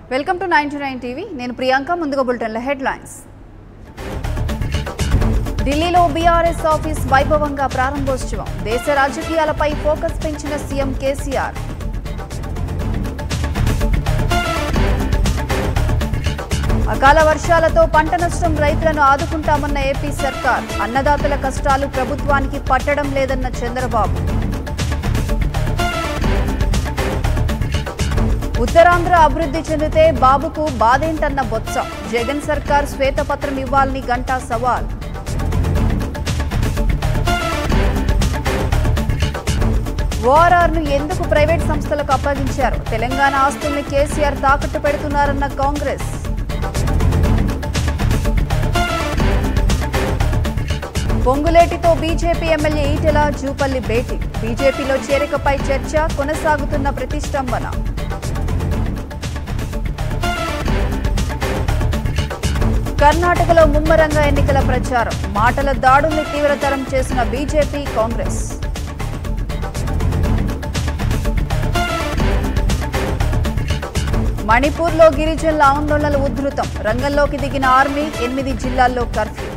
welcome to nine nine TV నేను ప్రియాంక ముందుగా బులెటిన్ల హెడ్లైన్స్ ఢిల్లీలో బీఆర్ఎస్ ఆఫీస్ వైభవంగా ప్రారంభోత్సవం దేశ రాజకీయాలపై ఫోకస్ పెంచిన సీఎం కేసీఆర్ అకాల వర్షాలతో పంట నష్టం రైతులను ఆదుకుంటామన్న ఏపీ సర్కార్ అన్నదాతల కష్టాలు ప్రభుత్వానికి పట్టడం లేదన్న చంద్రబాబు ఉత్తరాంధ్ర అభివృద్ధి చెందితే బాబుకు బాధేంటన్న బొత్స జగన్ సర్కార్ శ్వేతపత్రం ఇవ్వాలని గంటా సవాల్ ఓఆర్ఆర్ ను ఎందుకు ప్రైవేట్ సంస్థలకు అప్పగించారు తెలంగాణ ఆస్తుల్ని కేసీఆర్ తాకట్టు పెడుతున్నారన్న కాంగ్రెస్ పొంగులేటితో బీజేపీ ఎమ్మెల్యే ఈటెల జూపల్లి భేటీ బీజేపీలో చేరికపై చర్చ కొనసాగుతున్న ప్రతిష్టంభన కర్ణాటకలో ముమ్మరంగా ఎన్నికల ప్రచారం మాటల దాడుల్ని తీవ్రతరం చేసిన బీజేపీ కాంగ్రెస్ మణిపూర్లో గిరిజనుల ఆందోళనలు ఉధృతం రంగంలోకి దిగిన ఆర్మీ ఎనిమిది జిల్లాల్లో కర్ఫ్యూ